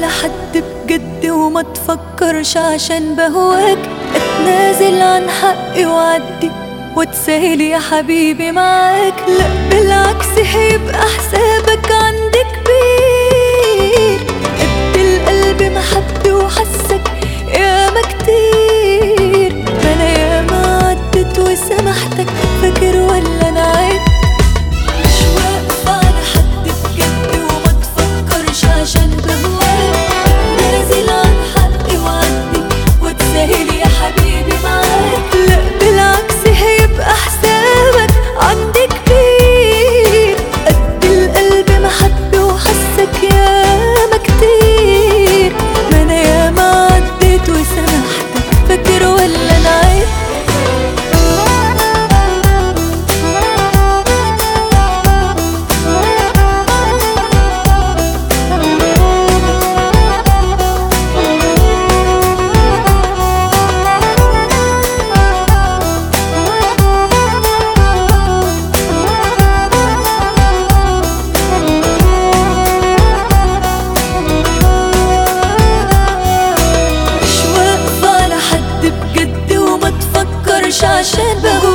على حد بجد وما تفكرش عشان بهواك اتنازل عن حقي وعدي وتسهل يا حبيبي معاك لا بالعكس هيبقى حسابك عندي كبير قد القلب محبي وحسك ياما كتير ما انا ياما عدت وسامحتك فاكر ولا انا عيب مش واقفة على حد بجد وما تفكرش عشان بهواك نازل عن حقي وعدي وتسهل يا حبيبي معاك لا بالعكس هيبقى حسابك عندي كبير قد القلب محبي وحسك ياما كتير ما انا ياما عديت وسامحتك فاكر ولا انا عيب مش واقفة على حد بجد وما تفكرش عشان بهواك